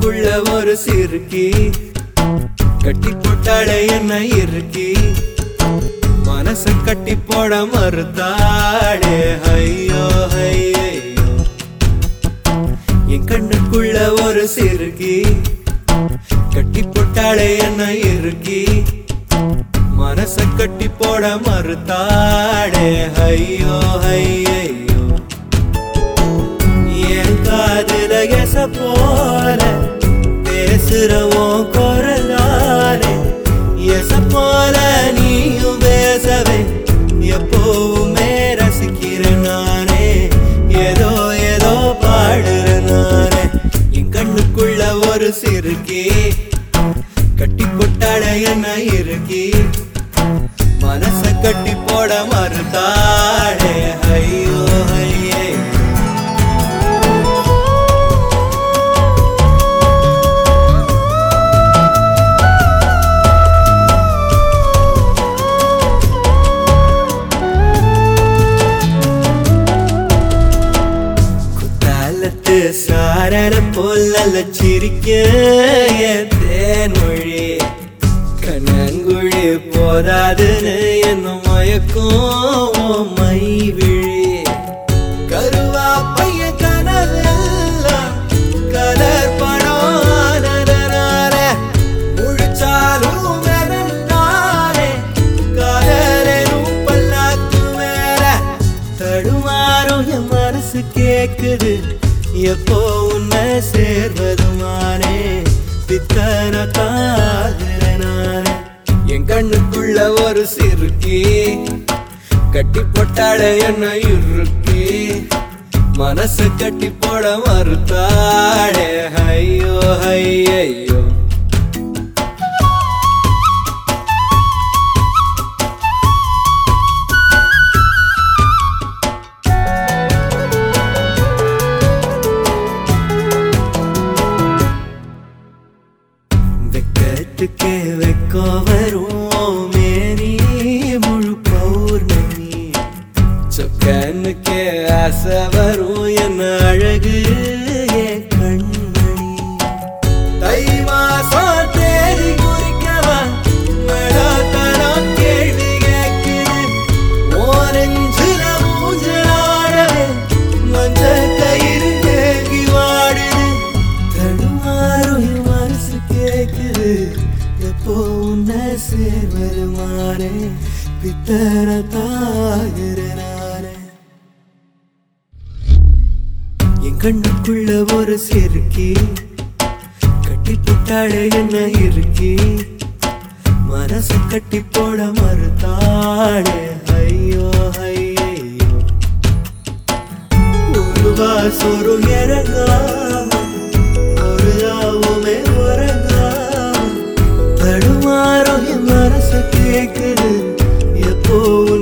கண்ணுக்குள்ள ஒரு சிறுக்கி கட்டி போட்டாளே என்ன இருக்கி மனச கட்டி போட மறுத்தாளே ஐயோ ஐயோ என் கண்ணுக்குள்ள ஒரு சிறுக்கி கட்டி போட்டாளே என்ன இருக்கி மனச கட்டி போட மறுத்தாளே ஐயோ ஐயோ என் காதுல எச போல பேசுறவோம் குரலாலே எச போல நீயும் பேசவே எப்போவுமே ரசிக்கிறேன் நானே ஏதோ ஏதோ பாடுறேன் நானே என் கண்ணுக்குள்ள ஒரு சிறுக்கி கட்டி கொட்டாட என்ன இருக்கி மனச கட்டி போட மறுத்தாளே ஐயோ ஐயே குத்தாலத்து சாரர போல சிரிக்க என் தேன்மொழி கண்ணங்குழி போதாதுன்னு என்ன மயக்கும் உன் மை விழி கருவா பைய கனவெல்லாம் கலர் படம் ஆனதனால முழிச்சாலும் வெறுந்தானே காதலும் பல்லாக்கு மேல தடுமாறும் என் மனசு கேக்குது எப்போ உன்னை சேர்வதுமானே பித்தன தாகிறனானே என் கண்ணுக்குள்ள ஒரு சிறுக்கி கட்டி போட்டாட என்ன இறுக்கி மனச கட்டி போட மறுத்தாடே ஐயோ ஐயோ வெக்கத்துக்கே வெக்கோ வரும் மேனி முழு பௌர்ணமி சொக்கனுக்கே ஆசை வரும் என்ன அழகு என் கண்மணி தை மாசம் தேதி குறிக்கவா மழாத்தனம் கேள்வி கேக்குது ஓரஞ்சுல மூஞ்சலாடவே மஞ்ச கயிறு தேங்கி வாடுது தடுமாறும் என் மனசு கேக்குது எப்போ உன்னை சேர்வருமானே பித்தர தாகிறனானே என் கண்ணுக்குள்ள ஒரு செருக்கி கட்டி போட்டாளே என்ன இருக்கி மனச கட்டி போட மறுத்தாளே ஐயோ ஐயோ ஒரு வாசொரு இறங்காம ஒரு ராவுமே உறங்காம தடுமாறும் என் மனசு கேக்குது எப்போ